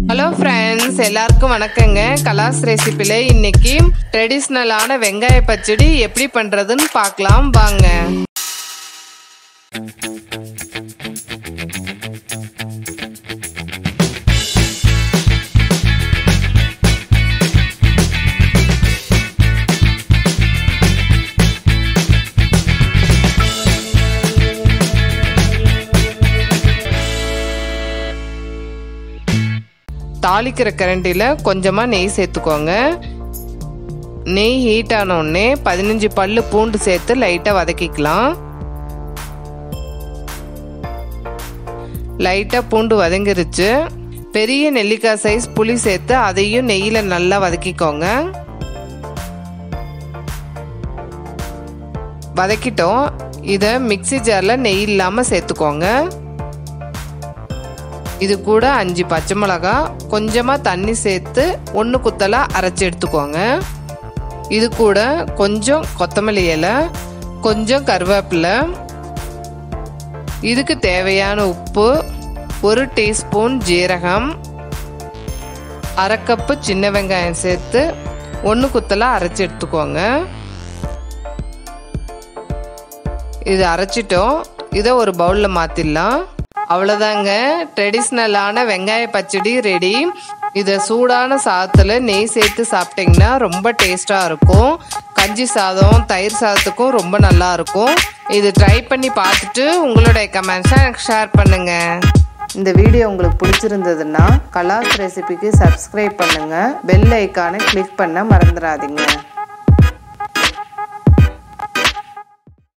hello friends எல்லாருக்கும் வணக்கங்க கலாஸ் ரெசிபியில் இன்னைக்கு ட்ரெடிஷ்னலான வெங்காய பச்சடி எப்படி பண்ணுறதுன்னு பார்க்கலாம் வாங்க தாளிக்கிற கரண்டியில் கொஞ்சமாக நெய் சேர்த்துக்கோங்க நெய் ஹீட் ஆனோடனே பதினஞ்சு பல்லு பூண்டு சேர்த்து லைட்டாக வதக்கிக்கலாம் லைட்டாக பூண்டு வதங்கிருச்சு பெரிய நெல்லிக்காய் சைஸ் புளி சேர்த்து அதையும் நெய்யில் நல்லா வதக்கிக்கோங்க வதக்கிட்டோம் இதை மிக்சி ஜாரில் நெய் இல்லாமல் சேர்த்துக்கோங்க இது கூட அஞ்சு பச்சை மிளகா கொஞ்சமாக தண்ணி சேர்த்து ஒன்று குத்தலாக அரைச்சி எடுத்துக்கோங்க இது கூட கொஞ்சம் கொத்தமல்லி இலை கொஞ்சம் கருவேப்பிலை இதுக்கு தேவையான உப்பு ஒரு டீஸ்பூன் ஜீரகம் அரை கப்பு சின்ன வெங்காயம் சேர்த்து ஒன்று குத்தலாக அரைச்சி எடுத்துக்கோங்க இது அரைச்சிட்டோம் இதை ஒரு பவுலில் மாற்றிடலாம் அவ்வளோதாங்க ட்ரெடிஷ்னலான வெங்காய பச்சடி ரெடி இதை சூடான சாதத்தில் நெய் சேர்த்து சாப்பிட்டிங்கன்னா ரொம்ப டேஸ்ட்டாக இருக்கும் கஞ்சி சாதம் தயிர் சாதத்துக்கும் ரொம்ப நல்லா இருக்கும் இது ட்ரை பண்ணி பார்த்துட்டு உங்களுடைய கமெண்ட்ஸை எனக்கு ஷேர் பண்ணுங்கள் இந்த வீடியோ உங்களுக்கு பிடிச்சிருந்ததுன்னா கலாஸ் ரெசிபிக்கு சப்ஸ்கிரைப் பண்ணுங்கள் பெல் ஐக்கானை கிளிக் பண்ண மறந்துடாதீங்க